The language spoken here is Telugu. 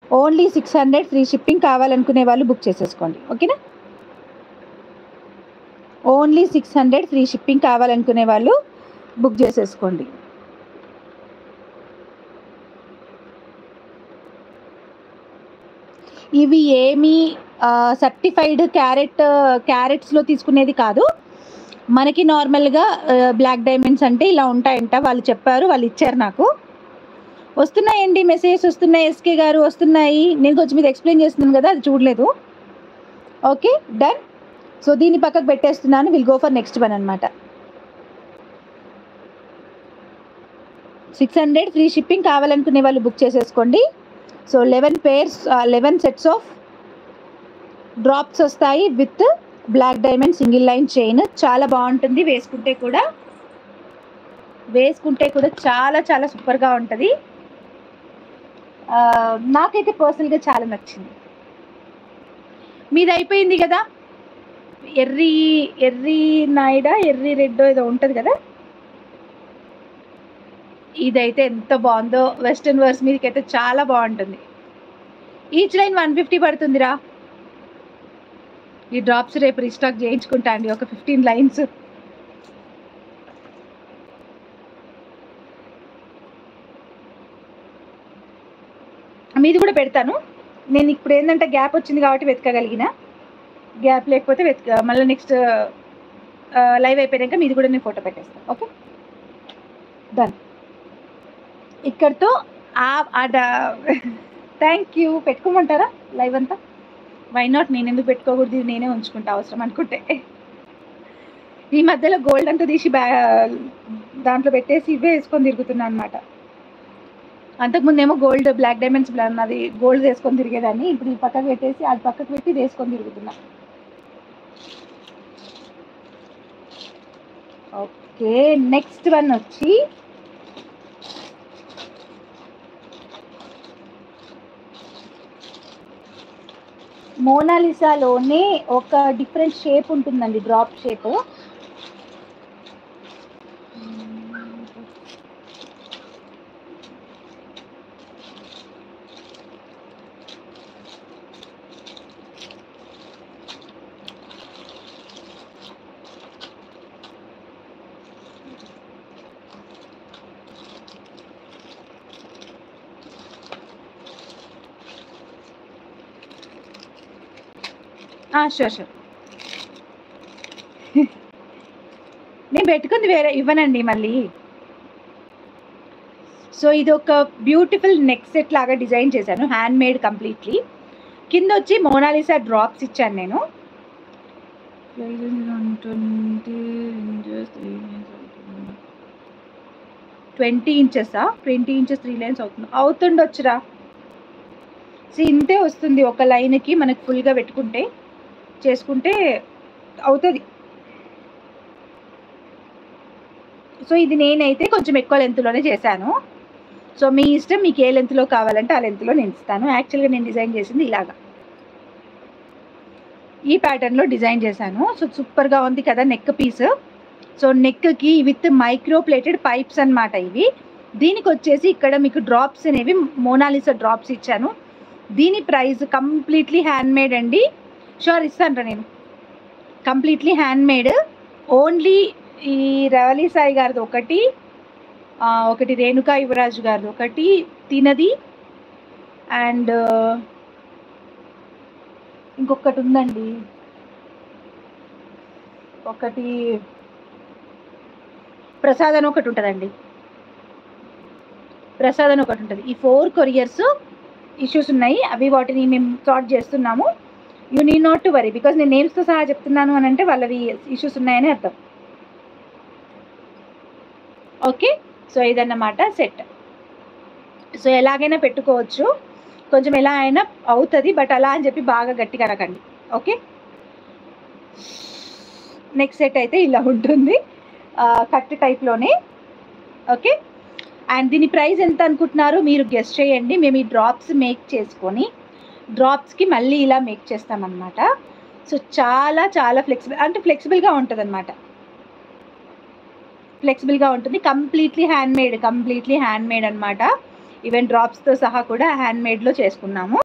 only six hundred free shipping కావాలనుకునే వాళ్ళు బుక్ చేసేసుకోండి ఓకేనా only six hundred free shipping కావాలనుకునే వాళ్ళు బుక్ చేసేసుకోండి ఇవి ఏమి సర్టిఫైడ్ క్యారెట్ క్యారెట్స్లో తీసుకునేది కాదు మనకి నార్మల్గా బ్లాక్ డైమండ్స్ అంటే ఇలా ఉంటాయంట వాళ్ళు చెప్పారు వాళ్ళు ఇచ్చారు నాకు వస్తున్నాయండి మెసేజెస్ వస్తున్నాయి ఎస్కే గారు వస్తున్నాయి నేను కొంచెం మీద ఎక్స్ప్లెయిన్ చేస్తున్నాను కదా అది చూడలేదు ఓకే డన్ సో దీన్ని పక్కకు పెట్టేస్తున్నాను will go for next one అనమాట సిక్స్ హండ్రెడ్ ఫ్రీ షిప్పింగ్ కావాలనుకునే వాళ్ళు బుక్ చేసేసుకోండి so eleven pairs eleven sets of drops వస్తాయి with black diamond single line chain చాలా బాగుంటుంది వేసుకుంటే కూడా వేసుకుంటే కూడా చాలా చాలా సూపర్గా ఉంటుంది ఆ, నాకైతే పర్సనల్గా చాలా నచ్చింది మీది అయిపోయింది కదా ఎర్రి ఎర్రి నాయుడా ఎర్రి రెడ్డో ఏదో ఉంటుంది కదా ఇదైతే ఎంత బాగుందో వెస్ట్రన్ వర్స్ మీదకి అయితే చాలా బాగుంటుంది ఈచ్ లైన్ వన్ ఫిఫ్టీ పడుతుందిరా ఈ డ్రాప్స్ రేపు రీస్టాక్ చేయించుకుంటా అండి ఒక ఫిఫ్టీన్ లైన్స్ మీది కూడా పెడతాను నేను ఇప్పుడు ఏంటంటే గ్యాప్ వచ్చింది కాబట్టి వెతకగలిగిన గ్యాప్ లేకపోతే వెతక మళ్ళీ నెక్స్ట్ లైవ్ అయిపోయాక మీది కూడా నేను ఫోటో పెట్టేస్తాను ఓకే డన్ ఇక్కడితో థ్యాంక్ యూ పెట్టుకోమంటారా లైవ్ అంతా వై నాట్ నేను ఎందుకు పెట్టుకోకూడదు ఇది నేనే ఉంచుకుంటా అవసరం అనుకుంటే ఈ మధ్యలో గోల్డ్ అంతా తీసి బ్యా దాంట్లో పెట్టేసి ఇవే వేసుకొని తిరుగుతున్నా అనమాట అంతకుముందేమో గోల్డ్ బ్లాక్ డైమండ్స్ అది గోల్డ్ వేసుకొని తిరిగేదాన్ని ఇప్పుడు ఈ పక్కకు పెట్టేసి అది పక్కకు పెట్టి ఇది వేసుకొని తిరుగుతున్నా ఓకే నెక్స్ట్ వన్ వచ్చి మోనాలిసాలోనే ఒక డిఫరెంట్ షేప్ ఉంటుందండి డ్రాప్ షేప్ షూర్ షూర్ నేను పెట్టుకుంది వేరే ఇవ్వనండి మళ్ళీ సో ఇది ఒక బ్యూటిఫుల్ నెక్ సెట్ లాగా డిజైన్ చేశాను హ్యాండ్ మేడ్ కంప్లీట్లీ కింద వచ్చి మోనాలిసా డ్రాప్స్ ఇచ్చాను నేను ట్వంటీ ఇంచెసా ట్వంటీ ఇంచెస్ త్రీ లైన్స్ అవుతుంది అవుతుండొచ్చురా సో ఇంతే వస్తుంది ఒక లైన్కి మనకు ఫుల్గా పెట్టుకుంటే చేసుకుంటే అవుతుంది సో ఇది నేనైతే కొంచెం ఎక్కువ లెంత్లోనే చేశాను సో మీ ఇష్టం మీకు ఏ లెంత్లో కావాలంటే ఆ లెంత్లో నేను ఇస్తాను యాక్చువల్గా నేను డిజైన్ చేసింది ఇలాగా ఈ ప్యాటర్న్లో డిజైన్ చేశాను సో సూపర్గా ఉంది కదా నెక్ పీస్ సో నెక్కి విత్ మైక్రో ప్లేటెడ్ పైప్స్ అన్నమాట ఇవి దీనికి వచ్చేసి ఇక్కడ మీకు డ్రాప్స్ అనేవి మోనాలిసా డ్రాప్స్ ఇచ్చాను దీని ప్రైస్ కంప్లీట్లీ హ్యాండ్ మేడ్ అండి షూర్ ఇస్తాను నేను కంప్లీట్లీ హ్యాండ్ మేడ్ ఓన్లీ ఈ రవలి సాయి గారిది ఒకటి ఆ, ఒకటి రేణుకా యువరాజు గారిది ఒకటి తినది అండ్ ఇంకొకటి ఉందండి ఒకటి ప్రసాద్ అని ఒకటి ఉంటుందండి ప్రసాద్ అని ఒకటి ఉంటుంది ఈ ఫోర్ కొరియర్స్ ఇష్యూస్ ఉన్నాయి అవి వాటిని మేము సార్ట్ చేస్తున్నాము you need not to worry because నేను నేమ్స్తో సహా చెప్తున్నాను అని అంటే వాళ్ళవి ఇష్యూస్ ఉన్నాయని అర్థం ఓకే సో ఇదన్నమాట సెట్ సో ఎలాగైనా పెట్టుకోవచ్చు కొంచెం ఎలా అయినా అవుతుంది బట్ అలా అని చెప్పి బాగా గట్టిగా అనకండి ఓకే నెక్స్ట్ సెట్ అయితే ఇలా ఉంటుంది కట్ టైప్లోనే ఓకే అండ్ దీని ప్రైస్ ఎంత అనుకుంటున్నారో మీరు గెస్ట్ చేయండి మేము ఈ డ్రాప్స్ మేక్ చేసుకొని డ్రాప్స్కి మళ్ళీ ఇలా మేక్ చేస్తామన్నమాట సో చాలా చాలా ఫ్లెక్సిబుల్ అంటే ఫ్లెక్సిబుల్గా ఉంటుంది అనమాట ఫ్లెక్సిబుల్గా ఉంటుంది completely hand made completely hand made అనమాట ఈవెన్ డ్రాప్స్తో సహా కూడా హ్యాండ్ మేడ్లో చేసుకున్నాము